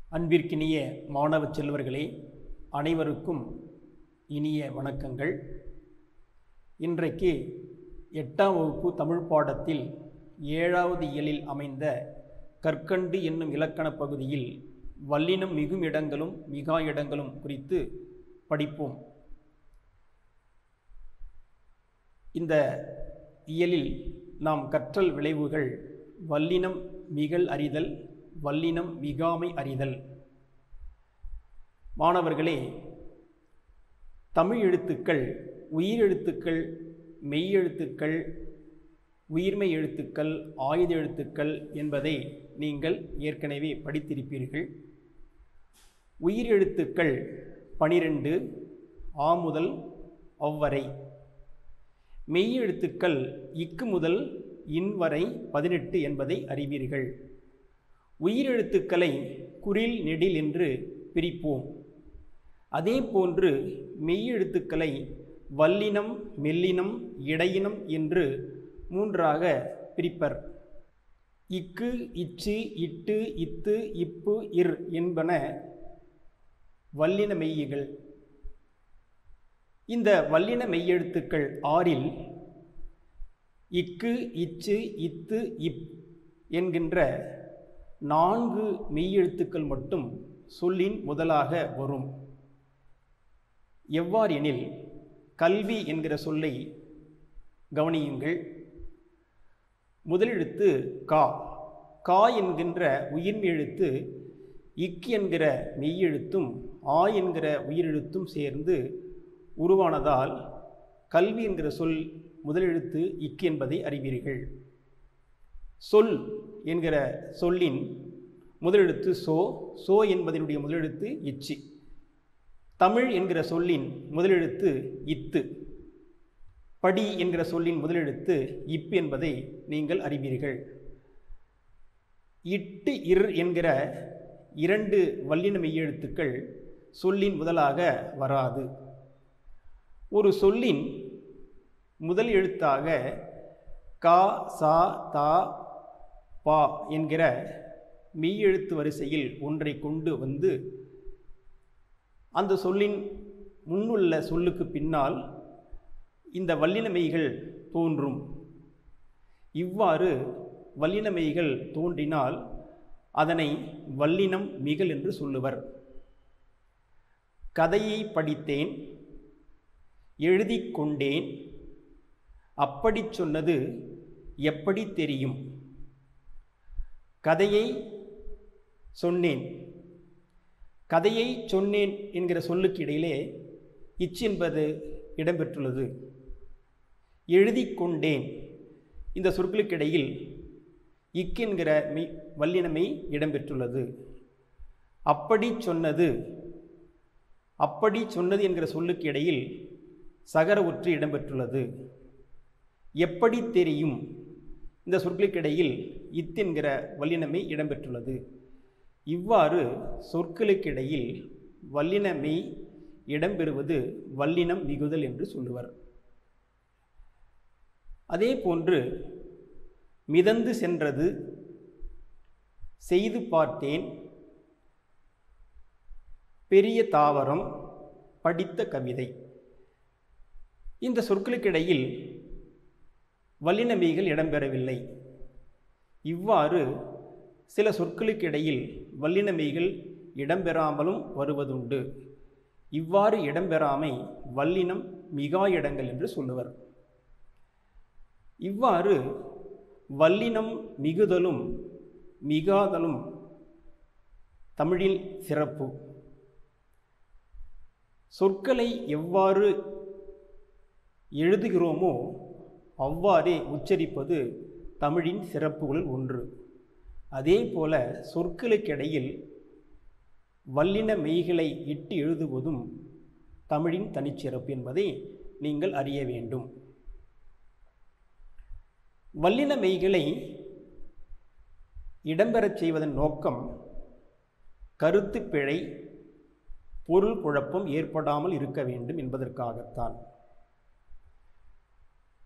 அன்பிற்கினிய மாணவ செல்வர்களே அனைவருக்கும் இனிய வணக்கங்கள் இன்றைக்கு எட்டாம் வகுப்பு தமிழ் பாடத்தில் ஏழாவது இயலில் அமைந்த கற்கண்டு என்னும் இலக்கணப் பகுதியில் வல்லினம் மிகும் இடங்களும் மிகா இடங்களும் குறித்து படிப்போம் இந்த இயலில் நாம் கற்றல் விளைவுகள் வல்லினம் மிகல் அறிதல் வல்லினம் மிகாமை அறிதல் மாணவர்களே தமிழ் எழுத்துக்கள் உயிரெழுத்துக்கள் மெய்யெழுத்துக்கள் உயிர்மை எழுத்துக்கள் ஆயுத எழுத்துக்கள் என்பதை நீங்கள் ஏற்கனவே படித்திருப்பீர்கள் உயிரெழுத்துக்கள் பனிரெண்டு ஆ முதல் அவ்வரை மெய்யெழுத்துக்கள் இக்கு முதல் இன் வரை பதினெட்டு என்பதை அறிவீர்கள் உயிரெழுத்துக்களை குறில் நெடில் என்று பிரிப்போம் அதே போன்று மெய்யெழுத்துக்களை வல்லினம் மெல்லினம் இடையினம் என்று மூன்றாக பிரிப்பர் இக்கு இச்சு இட்டு இத்து இப்பு இர் என்பன வல்லின மெய்யிகள் இந்த வல்லின மெய்யெழுத்துக்கள் ஆறில் இக்கு இச்சு இத்து இப் என்கின்ற நான்கு மெய்யெழுத்துக்கள் மட்டும் சொல்லின் முதலாக வரும் எவ்வாறெனில் கல்வி என்கிற சொல்லை கவனியுங்கள் முதலெழுத்து கா கா என்கின்ற உயிர்மை எழுத்து இக் என்கிற மெய்யெழுத்தும் ஆ என்கிற உயிரெழுத்தும் சேர்ந்து உருவானதால் கல்வி என்கிற சொல் முதலெழுத்து இக் என்பதை அறிவீர்கள் சொல் என்கிற சொல்லின் முதலெழுத்து சோ சோ என்பதனுடைய முதலெழுத்து இச்சி தமிழ் என்கிற சொல்லின் முதலெழுத்து இத்து படி என்கிற சொல்லின் முதலெழுத்து இப் என்பதை நீங்கள் அறிவீர்கள் இட்டு இர் என்கிற இரண்டு வல்லின மெய்யெழுத்துக்கள் சொல்லின் முதலாக வராது ஒரு சொல்லின் முதல் எழுத்தாக கா சா தா பா என்கிற மெய்யெழுத்து வரிசையில் ஒன்றை கொண்டு வந்து அந்த சொல்லின் முன்னுள்ள சொல்லுக்கு பின்னால் இந்த வல்லினமெய்கள் தோன்றும் இவ்வாறு வல்லினமெய்கள் தோன்றினால் அதனை வல்லினம் மிகல் என்று சொல்லுவர் கதையை படித்தேன் எழுதி கொண்டேன் அப்படி சொன்னது எப்படி தெரியும் கதையை சொன்னேன் கதையை சொன்னேன் என்கிற சொல்லுக்கு இடையிலே இச் என்பது இடம்பெற்றுள்ளது எழுதி கொண்டேன் இந்த சொற்களுக்கு இடையில் இக் என்கிற மெய் வல்லினமை இடம்பெற்றுள்ளது அப்படி சொன்னது அப்படி சொன்னது என்கிற சொல்லுக்கு இடையில் சகர ஒற்று இடம்பெற்றுள்ளது எப்படி தெரியும் இந்த சொற்களுக்கு இடையில் இத் என்கிற வல்லினமை இடம்பெற்றுள்ளது இவ்வாறு சொற்களுக்கிடையில் வல்லினமை இடம்பெறுவது வல்லினம் மிகுதல் என்று சொல்லுவர் அதே போன்று மிதந்து சென்றது செய்து பார்த்தேன் பெரிய தாவரம் படித்த கவிதை இந்த சொற்களுக்கிடையில் வல்லினமைகள் இடம்பெறவில்லை இவ்வாறு சில சொற்களுக்கு இடையில் வல்லினமைகள் இடம்பெறாமலும் வருவதுண்டு இவ்வாறு இடம்பெறாமை வல்லினம் மிகா இடங்கள் என்று சொல்லுவர் இவ்வாறு வல்லினம் மிகுதலும் மிகாதலும் தமிழில் சிறப்பு சொற்களை எவ்வாறு எழுதுகிறோமோ அவ்வாறே உச்சரிப்பது தமிழின் சிறப்புகளில் ஒன்று அதே போல சொற்களுக்கிடையில் வல்லின மெய்களை இட்டு எழுதுவதும் தமிழின் தனிச்சிறப்பு என்பதை நீங்கள் அறிய வேண்டும் வல்லின மெய்களை இடம்பெறச் செய்வதன் நோக்கம் கருத்து பிழை பொருள் குழப்பம் ஏற்படாமல் இருக்க வேண்டும் என்பதற்காகத்தான்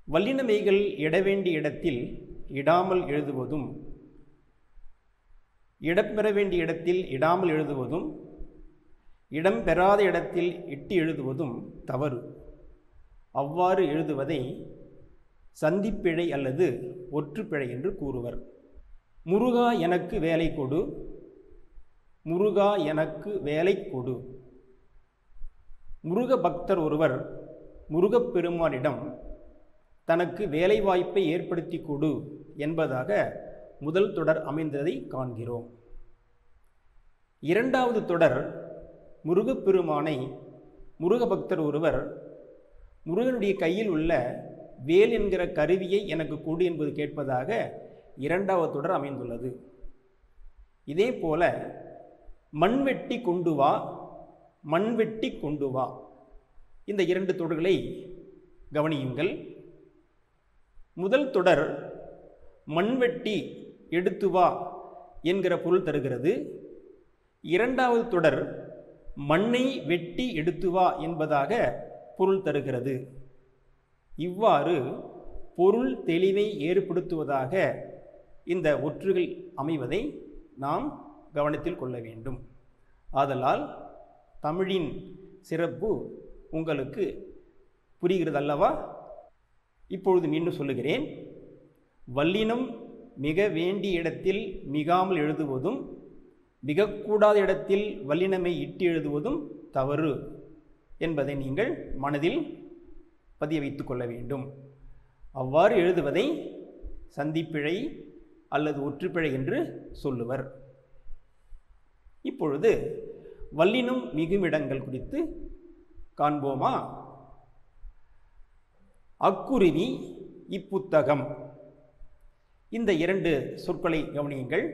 வல்லினமைகள் இட வேண்டிய இடத்தில் இடாமல் எழுதுவதும் இடம்பெற வேண்டிய இடத்தில் இடாமல் எழுதுவதும் இடம் பெறாத இடத்தில் இட்டு எழுதுவதும் தவறு அவ்வாறு எழுதுவதை சந்திப்பிழை அல்லது ஒற்றுப்பிழை என்று கூறுவர் முருகா எனக்கு வேலை கொடு முருகா எனக்கு வேலை கொடு முருக பக்தர் ஒருவர் முருகப்பெருமானிடம் தனக்கு வேலைவாய்ப்பை ஏற்படுத்தி கொடு என்பதாக முதல் தொடர் அமைந்ததை காண்கிறோம் இரண்டாவது தொடர் முருகப்பெருமானை முருக பக்தர் ஒருவர் முருகனுடைய கையில் உள்ள வேல் என்கிற கருவியை எனக்கு கொடு என்பது கேட்பதாக இரண்டாவது தொடர் அமைந்துள்ளது இதே போல மண்வெட்டி கொண்டு வா மண்வெட்டி கொண்டு வா இந்த இரண்டு தொடர்களை கவனியுங்கள் முதல் தொடர் மண்வெட்டி எடுத்து வா என்கிற பொருள் தருகிறது இரண்டாவது தொடர் மண்ணை வெட்டி எடுத்து வா என்பதாக பொருள் தருகிறது இவ்வாறு பொருள் தெளிவை ஏற்படுத்துவதாக இந்த ஒற்றுகள் அமைவதை நாம் கவனத்தில் கொள்ள வேண்டும் ஆதலால் தமிழின் சிறப்பு உங்களுக்கு புரிகிறது அல்லவா இப்பொழுது மீண்டும் சொல்லுகிறேன் வல்லினம் மிக வேண்டிய இடத்தில் மிகாமல் எழுதுவதும் மிகக்கூடாத இடத்தில் வல்லினமை இட்டு எழுதுவதும் தவறு என்பதை நீங்கள் மனதில் பதிய வைத்துக் கொள்ள வேண்டும் அவ்வாறு எழுதுவதை சந்திப்பிழை அல்லது ஒற்றுப்பிழை என்று சொல்லுவர் இப்பொழுது வல்லினம் மிகுமிடங்கள் குறித்து காண்போமா அக்குருவி இப்புத்தகம் இந்த இரண்டு சொற்களை கவனியுங்கள்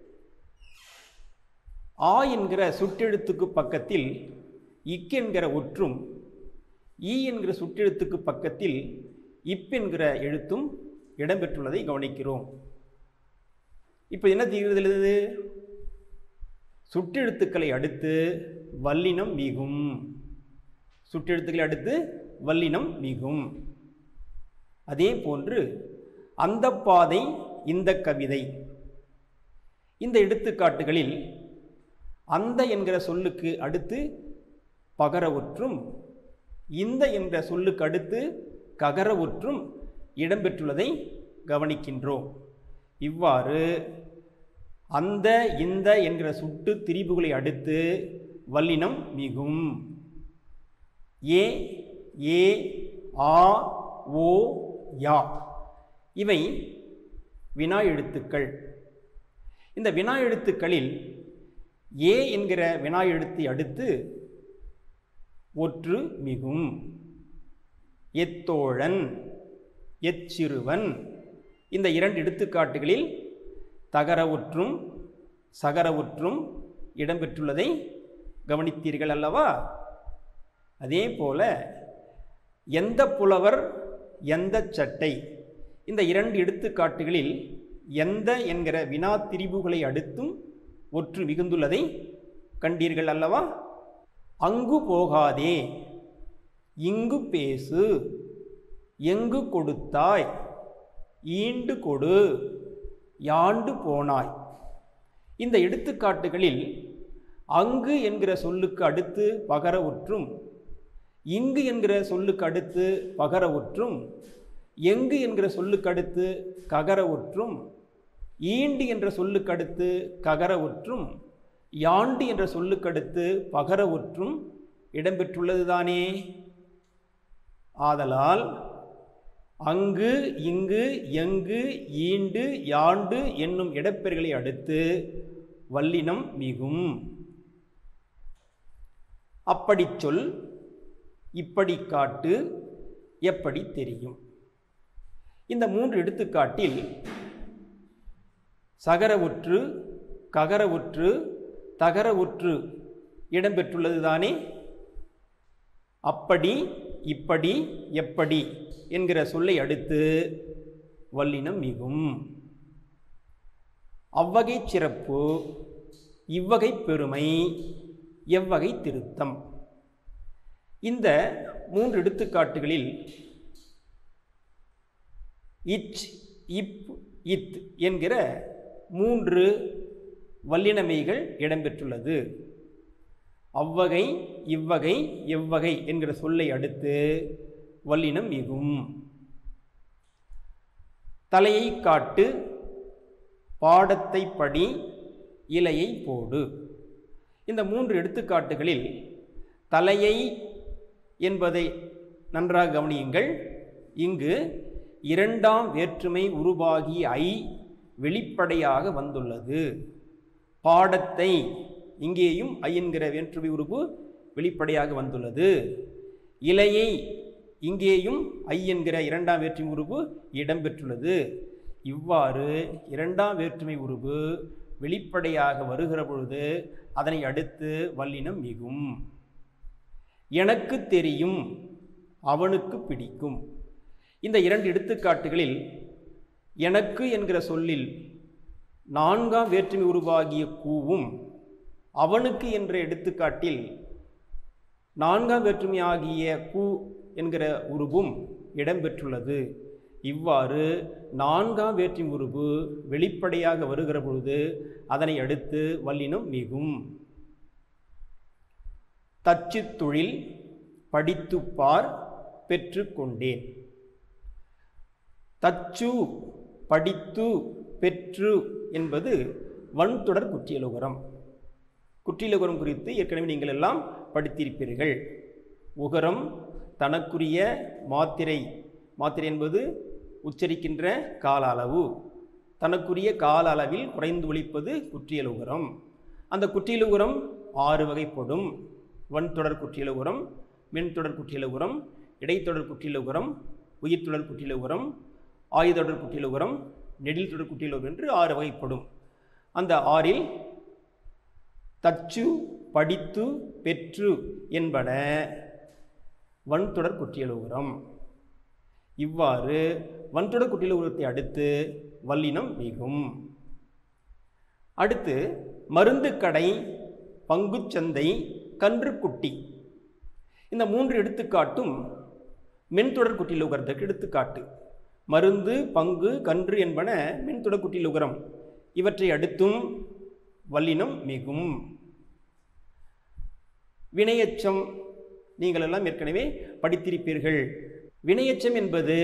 ஆ என்கிற சுற்றெழுத்துக்கு பக்கத்தில் இக் என்கிற ஒற்றும் ஈ என்கிற சுற்றெழுத்துக்கு பக்கத்தில் இப் என்கிற எழுத்தும் இடம்பெற்றுள்ளதை கவனிக்கிறோம் இப்போ என்ன தீர்வுது சுற்றெழுத்துக்களை அடுத்து வல்லினம் மிகும் சுற்றெழுத்துக்களை அடுத்து வல்லினம் மிகும் அதே போன்று அந்த பாதை இந்த கவிதை இந்த எடுத்துக்காட்டுகளில் அந்த என்கிற சொல்லுக்கு அடுத்து பகர ஒற்றும் இந்த என்ற சொல்லுக்கு அடுத்து ககர ஒற்றும் இடம்பெற்றுள்ளதை கவனிக்கின்றோம் இவ்வாறு அந்த இந்த என்கிற சுட்டு திரிபுகளை அடுத்து வல்லினம் மிகும் ஏ ஏ ஆ ஓ யா இவை வினா எழுத்துக்கள் இந்த வினா எழுத்துக்களில் ஏ என்கிற வினா எழுத்தை அடுத்து ஒற்று மிகும் எத்தோழன் எச்சிறுவன் இந்த இரண்டு எடுத்துக்காட்டுகளில் தகர ஒற்றும் சகர ஒற்றும் இடம்பெற்றுள்ளதை கவனித்தீர்கள் அல்லவா அதே போல எந்த புலவர் எந்த சட்டை இந்த இரண்டு எடுத்துக்காட்டுகளில் எந்த என்கிற வினா திரிபுகளை அடுத்தும் ஒற்று மிகுந்துள்ளதை கண்டீர்கள் அல்லவா அங்கு போகாதே இங்கு பேசு எங்கு கொடுத்தாய் ஈண்டு கொடு யாண்டு போனாய் இந்த எடுத்துக்காட்டுகளில் அங்கு என்கிற சொல்லுக்கு அடுத்து பகர ஒற்றும் இங்கு என்கிற சொல்லுக்கு அடுத்து பகர ஒற்றும் எங்கு என்கிற சொல்லுக்கு அடுத்து ககர ஒற்றும் ஈண்டு என்ற சொல்லுக்கு அடுத்து ககர ஒற்றும் யாண்டு என்ற சொல்லுக்கு அடுத்து பகர ஒற்றும் இடம்பெற்றுள்ளதுதானே ஆதலால் அங்கு இங்கு எங்கு ஈண்டு யாண்டு என்னும் இடப்பெயர்களை அடுத்து வல்லினம் மிகும் அப்படிச் சொல் இப்படி காட்டு எப்படி தெரியும் இந்த மூன்று எடுத்துக்காட்டில் சகர உற்று ககர உற்று தகர உற்று இடம்பெற்றுள்ளது தானே அப்படி இப்படி எப்படி என்கிற சொல்லை அடுத்து வல்லினம் மிகும் அவ்வகை சிறப்பு இவ்வகை பெருமை எவ்வகை திருத்தம் இந்த மூன்று எடுத்துக்காட்டுகளில் இச் இப் இத் என்கிற மூன்று வல்லினமைகள் இடம்பெற்றுள்ளது அவ்வகை இவ்வகை எவ்வகை என்கிற சொல்லை அடுத்து வல்லினம் மிகும் தலையை காட்டு பாடத்தை படி இலையை போடு இந்த மூன்று எடுத்துக்காட்டுகளில் தலையை என்பதை நன்றாக கவனியுங்கள் இங்கு இரண்டாம் வேற்றுமை உருவாகி ஐ வெளிப்படையாக வந்துள்ளது பாடத்தை இங்கேயும் ஐ என்கிற வேற்றுமை உருவு வெளிப்படையாக வந்துள்ளது இலையை இங்கேயும் ஐ என்கிற இரண்டாம் வேற்றுமை உருவு இடம்பெற்றுள்ளது இவ்வாறு இரண்டாம் வேற்றுமை உருவு வெளிப்படையாக வருகிற பொழுது அதனை அடுத்து வல்லினம் மிகும் எனக்கு தெரியும் அவனுக்கு பிடிக்கும் இந்த இரண்டு எடுத்துக்காட்டுகளில் எனக்கு என்கிற சொல்லில் நான்காம் வேற்றுமை உருவாகிய கூவும் அவனுக்கு என்ற எடுத்துக்காட்டில் நான்காம் வேற்றுமை ஆகிய கூ என்கிற உருவும் இடம்பெற்றுள்ளது இவ்வாறு நான்காம் வேற்றுமை உருவு வெளிப்படையாக வருகிற பொழுது அதனை அடுத்து வல்லினம் மிகும் தச்சு தொழில் படித்துப்பார் பெற்றுக்கொண்டேன் தச்சு படித்து பெற்று என்பது வன்தொடர் குற்றியலுகரம் குற்றியலுகரம் குறித்து ஏற்கனவே நீங்கள் எல்லாம் படித்திருப்பீர்கள் உகரம் தனக்குரிய மாத்திரை மாத்திரை என்பது உச்சரிக்கின்ற கால அளவு தனக்குரிய கால அளவில் குறைந்து ஒழிப்பது குற்றியலுகரம் அந்த குற்றியலுகரம் ஆறு வகைப்படும் வன்தொடர் குற்றியலுகரம் மின்தொடர் குற்றியலுகரம் இடைத்தொடர் குற்றியலுகரம் உயிர்த்தொடர் குற்றியலுகரம் ஆயுதொடர் குற்றியலுகரம் நெடில் தொடர் குற்றியலுகரம் என்று ஆறு வகைப்படும் அந்த ஆறில் தச்சு படித்து பெற்று என்பன வன்தொடர் குற்றியலுகரம் இவ்வாறு வன்தொடர் குற்றியலுகரத்தை அடுத்து வல்லினம் மிகும் அடுத்து மருந்து கடை பங்குச்சந்தை கன்றுக்குட்டி இந்த மூன்று எடுத்துக்காட்டும் மென்தொடர் குற்றியலுகரத்துக்கு எடுத்துக்காட்டு மருந்து பங்கு கன்று என்பன மென்தொடர் குற்றியலுகரம் இவற்றை அடுத்தும் வல்லினம் மிகும் வினையச்சம் நீங்கள் எல்லாம் ஏற்கனவே படித்திருப்பீர்கள் வினையச்சம் என்பது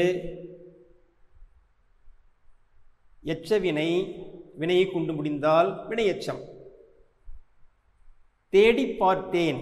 எச்சவினை வினையை கொண்டு முடிந்தால் வினையச்சம் தேடி பார்த்தேன்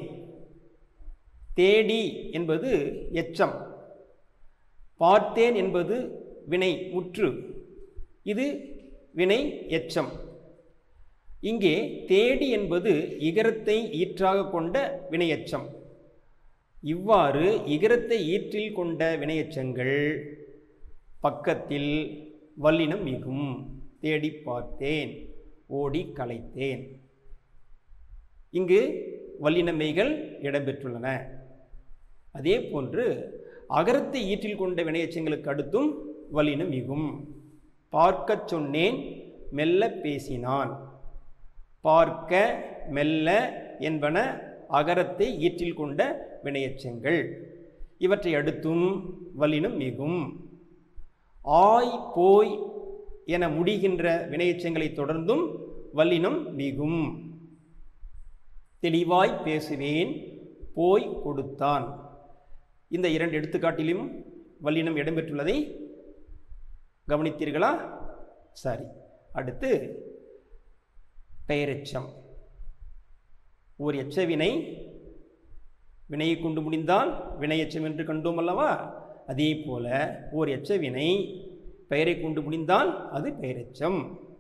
தேடி என்பது எச்சம் பார்த்தேன் என்பது வினை முற்று இது வினை எச்சம் இங்கே தேடி என்பது இகரத்தை ஈற்றாக கொண்ட வினையச்சம் இவ்வாறு இகரத்தை ஈற்றில் கொண்ட வினையச்சங்கள் பக்கத்தில் வல்லினம் மிகும் தேடி பார்த்தேன் ஓடி கலைத்தேன் இங்கு வல்லினமைகள் இடம்பெற்றுள்ளன அதே போன்று அகரத்தை ஈற்றில் கொண்ட வினையச்சங்களுக்கு அடுத்தும் வல்லினம் மிகும் பார்க்கச் சொன்னேன் மெல்ல பேசினான் பார்க்க மெல்ல என்பன அகரத்தை ஈற்றில் கொண்ட வினையச்சங்கள் இவற்றை அடுத்தும் வல்லினம் மிகும் ஆய் போய் என முடிகின்ற வினையச்சங்களை தொடர்ந்தும் வல்லினம் மிகும் தெளிவாய் பேசுவேன் போய் கொடுத்தான் இந்த இரண்டு எடுத்துக்காட்டிலும் வல்லினம் இடம்பெற்றுள்ளதை கவனித்தீர்களா சரி அடுத்து பெயரெச்சம் ஓர் எச்ச வினை வினையை கொண்டு முடிந்தால் வினையச்சம் என்று கண்டோம் அல்லவா அதே போல ஓர் எச்ச வினை பெயரை கொண்டு முடிந்தால் அது பெயரெச்சம்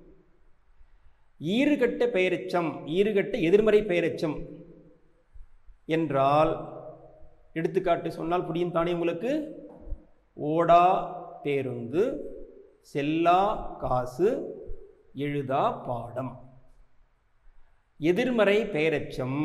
ஈறுகட்ட பெயரெச்சம் ஈறுகட்ட எதிர்மறை பெயரெச்சம் என்றால் எடுத்துக்காட்டு சொன்னால் புரியும் தானே உங்களுக்கு ஓடா பேருந்து செல்லா காசு எழுதா பாடம் எதிர்மறை பெயரெச்சம்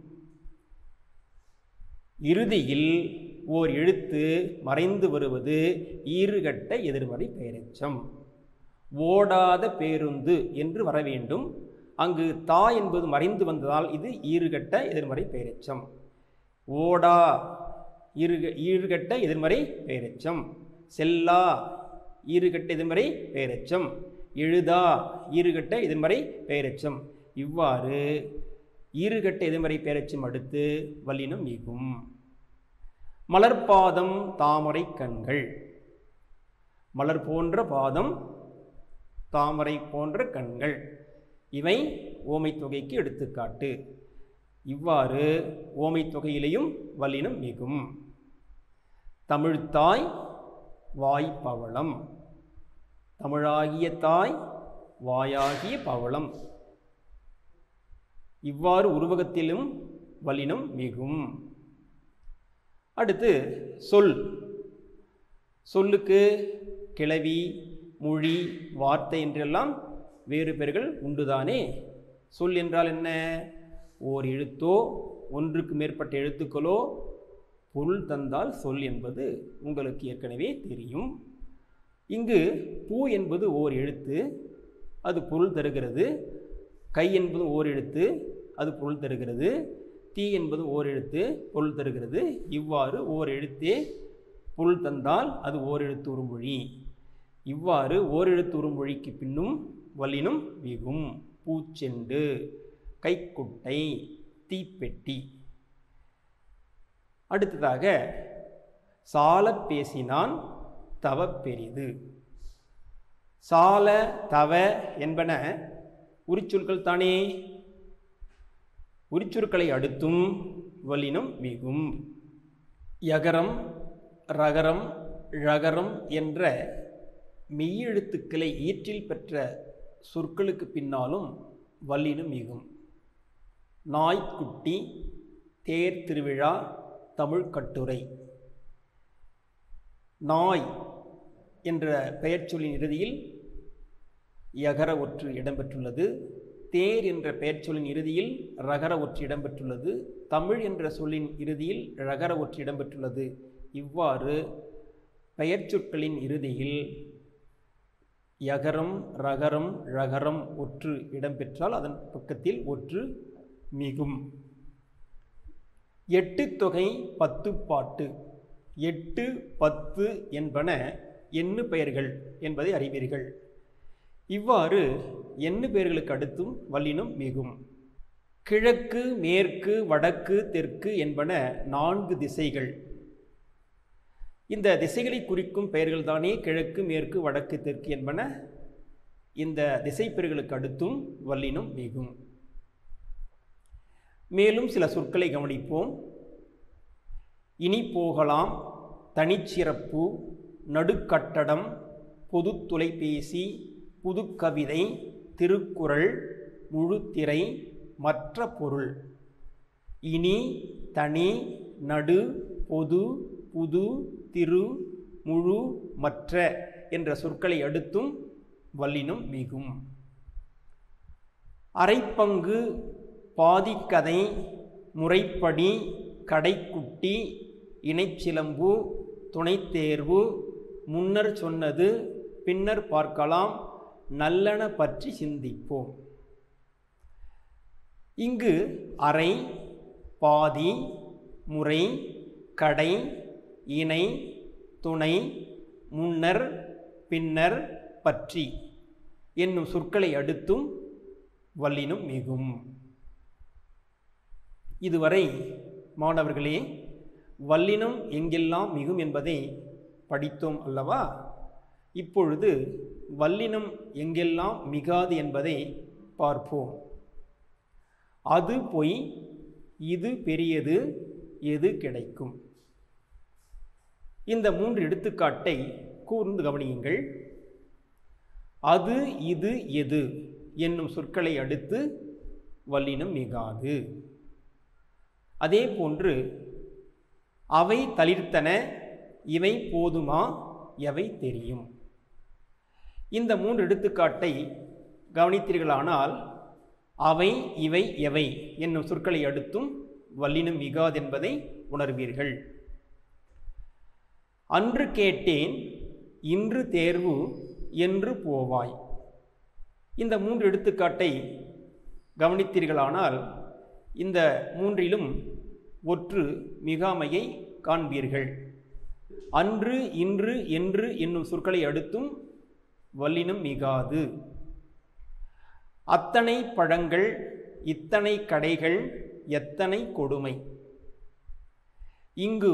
இறுதியில் ஓர் எழுத்து மறைந்து வருவது ஈறுகட்ட எதிர்மறை பெயரெச்சம் ஓடாத பேருந்து என்று வர வேண்டும் அங்கு தா என்பது மறைந்து வந்ததால் இது ஈறுகட்ட எதிர்மறை பெயரெச்சம் ஓடா ஈறுக ஈறுகட்ட எதிர்மறை பெயரெச்சம் செல்லா ஈறுகட்ட எதிர்மறை பெயரெச்சம் எழுதா ஈறுகட்ட எதிர்மறை பெயரெச்சம் இவ்வாறு ஈறுகட்ட எதிர்மறை பெயரெச்சம் அடுத்து வல்லினம் மிகும் மலர்பாதம் தாமரை கண்கள் மலர் போன்ற பாதம் தாமரை போன்ற கண்கள் இவை ஓமை தொகைக்கு எடுத்துக்காட்டு இவ்வாறு ஓமை தொகையிலேயும் வல்லினம் மிகும் தமிழ்த்தாய் வாய் பவளம் தமிழாகிய தாய் வாயாகிய பவளம் இவ்வாறு உருவகத்திலும் வல்லினம் மிகும் அடுத்து சொல் சொல்லுக்கு கிளவி மொழி வார்த்தை என்றெல்லாம் வேறு பெயர்கள் உண்டுதானே சொல் என்றால் என்ன ஓர் எழுத்தோ ஒன்றுக்கு மேற்பட்ட எழுத்துக்களோ பொருள் தந்தால் சொல் என்பது உங்களுக்கு ஏற்கனவே தெரியும் இங்கு பூ என்பது ஓர் எழுத்து அது பொருள் தருகிறது கை என்பது ஓர் எழுத்து அது பொருள் தருகிறது தீ என்பது ஓர் எழுத்து பொருள் தருகிறது இவ்வாறு ஓர் எழுத்தே பொருள் தந்தால் அது ஓர் எழுத்து உருமொழி இவ்வாறு ஓரெழுத்து உருமொழிக்கு பின்னும் வல்லினும் மிகும் பூச்செண்டு கைக்குட்டை தீப்பெட்டி அடுத்ததாக சால பேசினான் தவ பெரிது சால தவ என்பன உரிச்சொற்கள் தானே உரிச்சொற்களை அடுத்தும் வல்லினம் மிகும் யகரம் ரகரம் ழகரம் என்ற மெய்யெழுத்துக்களை ஈற்றில் பெற்ற சொற்களுக்கு பின்னாலும் வல்லினம் மிகும் நாய்க்குட்டி தேர் திருவிழா தமிழ் கட்டுரை நாய் என்ற பெயர் சொல்லின் இறுதியில் யகர ஒற்று இடம்பெற்றுள்ளது தேர் என்ற பெயர் சொல்லின் இறுதியில் ரகர ஒற்று இடம்பெற்றுள்ளது தமிழ் என்ற சொல்லின் இறுதியில் ரகர ஒற்று இடம்பெற்றுள்ளது இவ்வாறு பெயர் சொற்களின் இறுதியில் யகரம் ரகரம் ழகரம் ஒற்று இடம்பெற்றால் அதன் பக்கத்தில் ஒற்று மிகும் எட்டு தொகை பத்து பாட்டு எட்டு பத்து என்பன எண்ணு பெயர்கள் என்பதை அறிவீர்கள் இவ்வாறு எண்ணு பெயர்களுக்கு அடுத்தும் வல்லினம் மிகும் கிழக்கு மேற்கு வடக்கு தெற்கு என்பன நான்கு திசைகள் இந்த திசைகளை குறிக்கும் பெயர்கள் தானே கிழக்கு மேற்கு வடக்கு தெற்கு என்பன இந்த திசை பெயர்களுக்கு அடுத்தும் வல்லினம் மிகும் மேலும் சில சொற்களை கவனிப்போம் இனி போகலாம் தனிச்சிறப்பு நடுக்கட்டடம் பொது தொலைபேசி புதுக்கவிதை திருக்குறள் முழுத்திரை மற்ற பொருள் இனி தனி நடு பொது புது திரு முழு மற்ற என்ற சொற்களை அடுத்தும் வல்லினம் மிகும் அரைப்பங்கு பாதிக்கதை முறைப்படி கடைக்குட்டி இணைச்சிலம்பு துணைத்தேர்வு முன்னர் சொன்னது பின்னர் பார்க்கலாம் நல்லன பற்றி சிந்திப்போம் இங்கு அரை பாதி முறை கடை இணை துணை முன்னர் பின்னர் பற்றி என்னும் சொற்களை அடுத்தும் வல்லினும் மிகும் இதுவரை மாணவர்களே வல்லினம் எங்கெல்லாம் மிகும் என்பதை படித்தோம் அல்லவா இப்பொழுது வல்லினம் எங்கெல்லாம் மிகாது என்பதை பார்ப்போம் அது பொய் இது பெரியது எது கிடைக்கும் இந்த மூன்று எடுத்துக்காட்டை கூர்ந்து கவனியுங்கள் அது இது எது என்னும் சொற்களை அடுத்து வல்லினம் மிகாது அதே போன்று அவை தளிர்த்தன இவை போதுமா எவை தெரியும் இந்த மூன்று எடுத்துக்காட்டை கவனித்தீர்களானால் அவை இவை எவை என்னும் சொற்களை அடுத்தும் வல்லினம் மிகாதென்பதை உணர்வீர்கள் அன்று கேட்டேன் இன்று தேர்வு என்று போவாய் இந்த மூன்று எடுத்துக்காட்டை கவனித்தீர்களானால் இந்த மூன்றிலும் ஒற்று மிகாமையை காண்பீர்கள் அன்று இன்று என்று என்னும் சொற்களை அடுத்தும் வல்லினம் மிகாது அத்தனை பழங்கள் இத்தனை கடைகள் எத்தனை கொடுமை இங்கு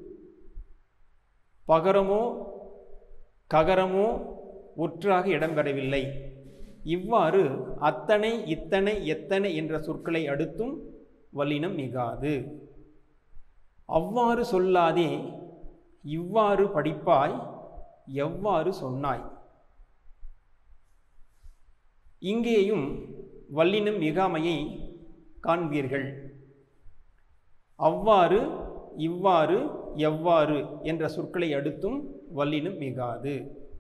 பகரமோ ககரமோ ஒற்றாக இடம்பெறவில்லை இவ்வாறு அத்தனை இத்தனை எத்தனை என்ற சொற்களை அடுத்தும் வல்லினம் மிகாது அவ்வாறு சொல்லாதே இவ்வாறு படிப்பாய் எவ்வாறு சொன்னாய் இங்கேயும் வல்லினம் மிகாமையை காண்பீர்கள் அவ்வாறு இவ்வாறு எவ்வாறு என்ற சொற்களை அடுத்தும் வல்லினம் மிகாது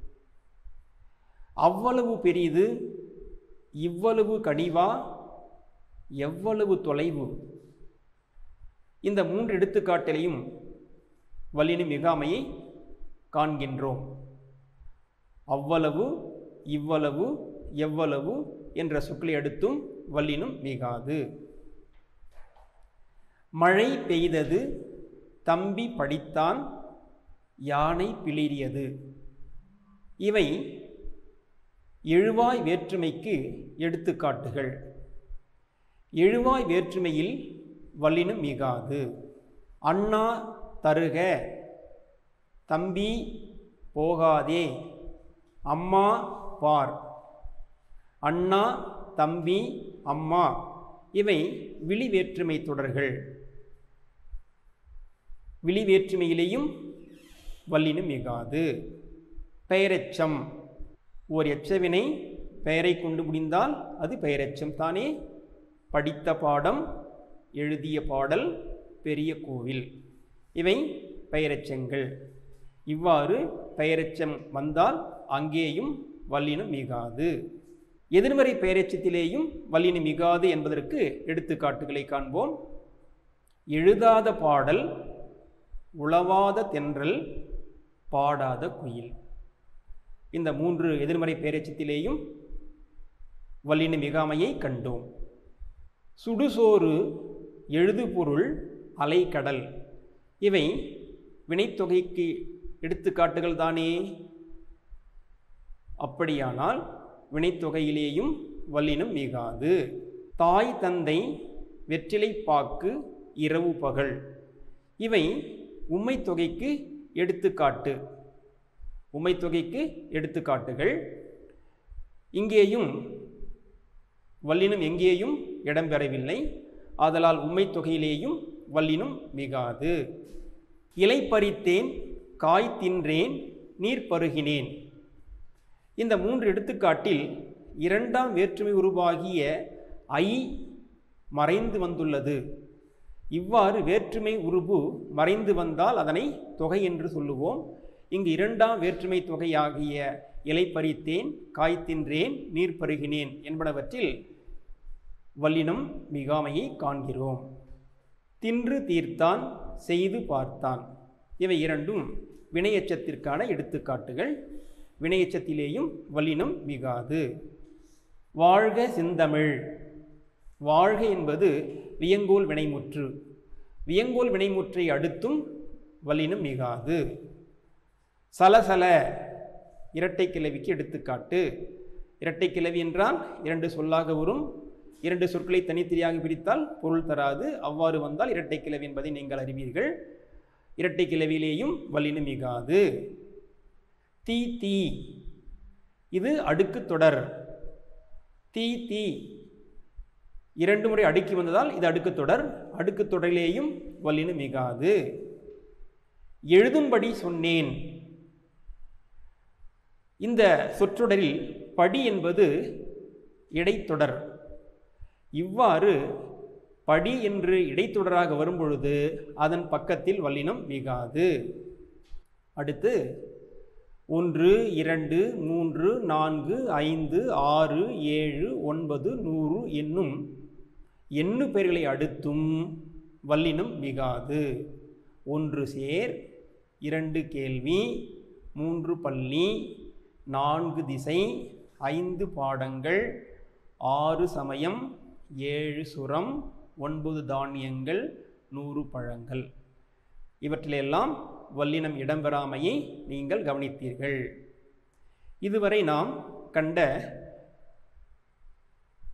அவ்வளவு பெரிது இவ்வளவு கனிவா எவ்வளவு தொலைவு இந்த மூன்று எடுத்துக்காட்டிலையும் வல்லினம் மிகாமையை காண்கின்றோம் அவ்வளவு இவ்வளவு எவ்வளவு என்ற சொற்களை அடுத்தும் வல்லினம் மிகாது மழை பெய்தது தம்பி படித்தான் யானை பிளிரியது இவை எழுவாய் வேற்றுமைக்கு எடுத்துக்காட்டுகள் எழுவாய் வேற்றுமையில் வல்லினம் மிகாது அண்ணா தருக தம்பி போகாதே அம்மா பார் அண்ணா தம்பி அம்மா இவை விழி வேற்றுமை தொடர்கள் விழி வேற்றுமையிலேயும் வல்லினம் மிகாது பெயரெச்சம் ஓர் எச்சவினை பெயரை கொண்டு முடிந்தால் அது பெயரெச்சம் தானே படித்த பாடம் எழுதிய பாடல் பெரிய கோவில் இவை பெயரெச்சங்கள் இவ்வாறு பெயரெச்சம் வந்தால் அங்கேயும் வல்லினம் மிகாது எதிர்மறை பெயரெச்சத்திலேயும் வல்லினம் மிகாது என்பதற்கு எடுத்துக்காட்டுகளை காண்போம் எழுதாத பாடல் உளவாத தென்றல் பாடாத குயில் இந்த மூன்று எதிர்மறை பெயரெச்சத்திலேயும் வல்லின மிகாமையை கண்டோம் சுடுசோறு எழுதுபொருள் அலைக்கடல் இவை வினைத்தொகைக்கு எடுத்துக்காட்டுகள் தானே அப்படியானால் வினைத்தொகையிலேயும் வல்லினம் மிகாது தாய் தந்தை வெற்றிலை பாக்கு இரவு பகல் இவை உம்மை தொகைக்கு எடுத்துக்காட்டு உம்மை தொகைக்கு எடுத்துக்காட்டுகள் இங்கேயும் வல்லினம் எங்கேயும் இடம்பெறவில்லை ஆதலால் உம்மை தொகையிலேயும் வல்லினம் மிகாது இலை பறித்தேன் காய் தின்றேன் நீர் பருகினேன் இந்த மூன்று எடுத்துக்காட்டில் இரண்டாம் வேற்றுமை உருவாகிய ஐ மறைந்து வந்துள்ளது இவ்வாறு வேற்றுமை உருபு மறைந்து வந்தால் அதனை தொகை என்று சொல்லுவோம் இங்கு இரண்டாம் வேற்றுமை தொகையாகிய இலை பறித்தேன் காய் தின்றேன் நீர் பருகினேன் என்பனவற்றில் வல்லினம் மிகாமையை காண்கிறோம் தின்று தீர்த்தான் செய்து பார்த்தான் இவை இரண்டும் வினையச்சத்திற்கான எடுத்துக்காட்டுகள் வினையச்சத்திலேயும் வல்லினம் மிகாது வாழ்க செந்தமிழ் வாழ்க என்பது வியங்கோல் வினைமுற்று வியங்கோல் வினைமுற்றை அடுத்தும் வல்லினம் மிகாது சலசல இரட்டை கிளவிக்கு எடுத்துக்காட்டு இரட்டை கிளவி என்றால் இரண்டு சொல்லாக வரும் இரண்டு சொற்களை தனித்தனியாக பிரித்தால் பொருள் தராது அவ்வாறு வந்தால் இரட்டை கிளவி என்பதை நீங்கள் அறிவீர்கள் இரட்டை கிளவியிலேயும் வல்லினம் மிகாது தீ தீ இது அடுக்கு தொடர் தீ தீ இரண்டு முறை அடுக்கி வந்ததால் இது அடுக்கு தொடர் அடுக்கு தொடரிலேயும் வல்லினம் மிகாது எழுதும்படி சொன்னேன் இந்த சொற்றொடரில் படி என்பது இடைத்தொடர் இவ்வாறு படி என்று இடைத்தொடராக வரும்பொழுது அதன் பக்கத்தில் வல்லினம் மிகாது அடுத்து ஒன்று இரண்டு மூன்று நான்கு ஐந்து ஆறு ஏழு ஒன்பது நூறு என்னும் எண்ணு பெயர்களை அடுத்தும் வல்லினம் மிகாது ஒன்று சேர் இரண்டு கேள்வி மூன்று பள்ளி நான்கு திசை ஐந்து பாடங்கள் ஆறு சமயம் ஏழு சுரம் ஒன்பது தானியங்கள் நூறு பழங்கள் இவற்றிலெல்லாம் வல்லினம் இடம்பெறாமையை நீங்கள் கவனித்தீர்கள் இதுவரை நாம் கண்ட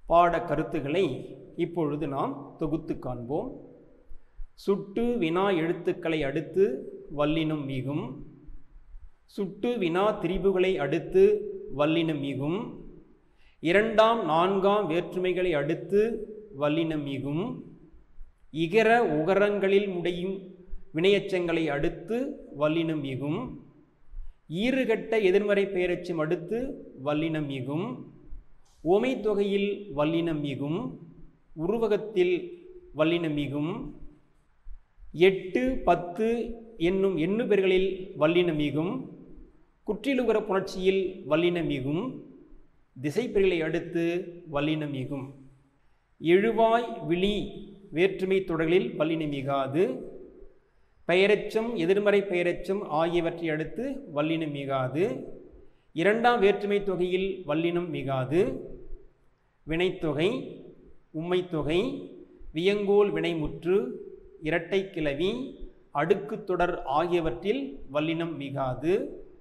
பாட கருத்துக்களை இப்பொழுது நாம் தொகுத்து காண்போம் சுட்டு வினா எழுத்துக்களை அடுத்து வல்லினம் மிகும் சுட்டு வினா திரிபுகளை அடுத்து வல்லினம் மிகும் இரண்டாம் நான்காம் வேற்றுமைகளை அடுத்து வல்லினம் மிகும் இகர உகரங்களில் முடியும் வினையச்சங்களை அடுத்து வல்லினம் மிகும் ஈறுகட்ட எதிர்மறை பெயரச்சம் அடுத்து வல்லினம் மிகும் ஓமை தொகையில் வல்லினம் மிகும் உருவகத்தில் வல்லினம் மிகும் எட்டு பத்து என்னும் எண்ணு பெயர்களில் வல்லினம் மிகும் குற்றிலுகர புணர்ச்சியில் வல்லினம் மிகும் திசைப்பெயர்களை அடுத்து வல்லினம் மிகும் எழுவாய் விழி வேற்றுமை தொடர்களில் வல்லினம் மிகாது பெயரெச்சம் எதிர்மறை பெயரெச்சம் ஆகியவற்றை அடுத்து வல்லினம் மிகாது இரண்டாம் வேற்றுமை தொகையில் வல்லினம் மிகாது வினைத்தொகை உம்மைத்தொகை வியங்கோல் வினைமுற்று இரட்டை கிளவி அடுக்கு தொடர் ஆகியவற்றில் வல்லினம் மிகாது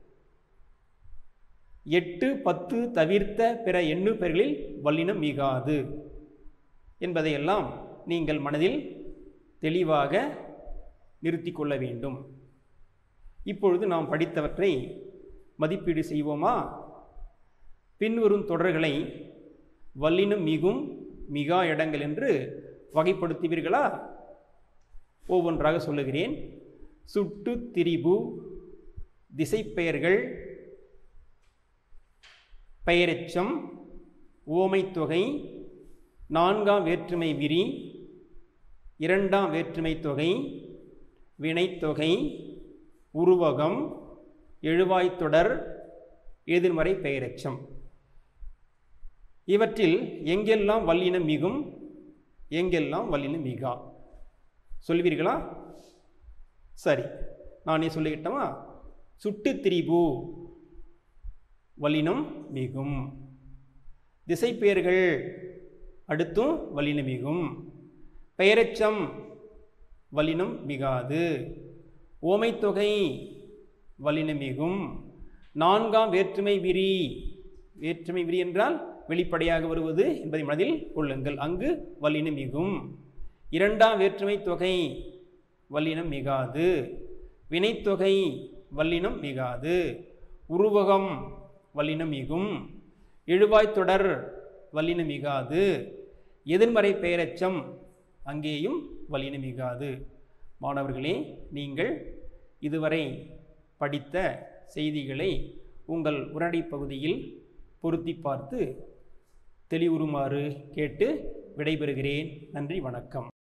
எட்டு பத்து தவிர்த்த பிற எண்ணு பெயர்களில் வல்லினம் மிகாது என்பதையெல்லாம் நீங்கள் மனதில் தெளிவாக நிறுத்தி கொள்ள வேண்டும் இப்பொழுது நாம் படித்தவற்றை மதிப்பீடு செய்வோமா பின்வரும் தொடர்களை வல்லினம் மிகும் மிகா இடங்கள் என்று வகைப்படுத்துவீர்களா ஒவ்வொன்றாக சொல்லுகிறேன் சுட்டு திரிபு திசைப்பெயர்கள் பெயரெச்சம் ஓமைத்தொகை நான்காம் வேற்றுமை விரி இரண்டாம் வேற்றுமை தொகை வினைத்தொகை உருவகம் எழுவாய்த்தொடர் எதிர்மறை பெயரெச்சம் இவற்றில் எங்கெல்லாம் வல்லினம் மிகும் எங்கெல்லாம் வல்லினம் மிகா சொல்வீர்களா சரி நானே சொல்லிக்கிட்டோமா சுட்டு திரிபு வல்லினம் மிகும் திசைப்பெயர்கள் அடுத்தும் வல்லினம் மிகும் பெயரெச்சம் வல்லினம் மிகாது ஓமைத்தொகை வல்லினம் மிகும் நான்காம் வேற்றுமை விரி வேற்றுமை விரி என்றால் வெளிப்படையாக வருவது என்பதை மனதில் கொள்ளுங்கள் அங்கு வல்லினம் மிகும் இரண்டாம் வேற்றுமை தொகை வல்லினம் மிகாது வினைத்தொகை வல்லினம் மிகாது உருவகம் வல்லினம் மிகும் எழுவாய்த்தொடர் வல்லினம் மிகாது எதிர்மறை பெயரச்சம் அங்கேயும் வல்லினம் மிகாது மாணவர்களே நீங்கள் இதுவரை படித்த செய்திகளை உங்கள் உரைநடை பகுதியில் பொருத்தி பார்த்து தெளிவுறுமாறு கேட்டு விடைபெறுகிறேன் நன்றி வணக்கம்